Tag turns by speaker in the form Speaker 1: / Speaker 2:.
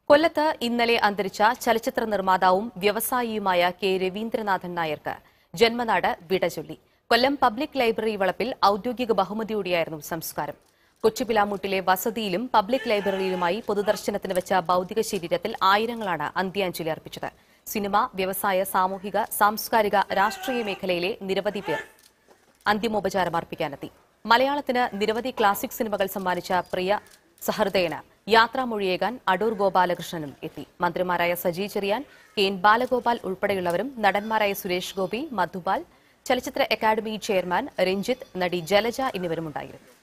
Speaker 1: കൊല്ലത്ത് ഇന്നലെ അന്തരിച്ച ചലച്ചിത്ര നിർമ്മാതാവും വ്യവസായിയുമായ കെ രവീന്ദ്രനാഥൻ നായർക്ക് ജന്മനാട് വിട ചൊല്ലി കൊല്ലം പബ്ലിക് ലൈബ്രറി വളപ്പിൽ ഔദ്യോഗിക ബഹുമതിയോടെയായിരുന്നു സംസ്കാരം കൊച്ചുപിലാമൂട്ടിലെ വസതിയിലും പബ്ലിക് ലൈബ്രറിയിലുമായി പൊതുദർശനത്തിന് വെച്ച ഭൌതിക ശരീരത്തിൽ ആയിരങ്ങളാണ് അന്ത്യാഞ്ജലി അർപ്പിച്ചത് സിനിമ വ്യവസായ സാമൂഹിക സാംസ്കാരിക രാഷ്ട്രീയ മേഖലയിലെ നിരവധി പേർ അന്തിമോപചാരം അർപ്പിക്കാനെത്തി മലയാളത്തിന് നിരവധി ക്ലാസിക് സിനിമകൾ സമ്മാനിച്ച പ്രിയ സഹൃദയന് യാത്രാമൊഴിയേകാൻ അടൂർ ഗോപാലകൃഷ്ണനും എത്തി മന്ത്രിമാരായ സജി ചെറിയാൻ കെ എൻ ബാലഗോപാൽ ഉൾപ്പെടെയുള്ളവരും നടന്മാരായ സുരേഷ് ഗോപി മധുപാൽ ചലച്ചിത്ര അക്കാദമി ചെയർമാൻ രഞ്ജിത്ത് നടി ജലജ എന്നിവരുമുണ്ടായിരുന്നു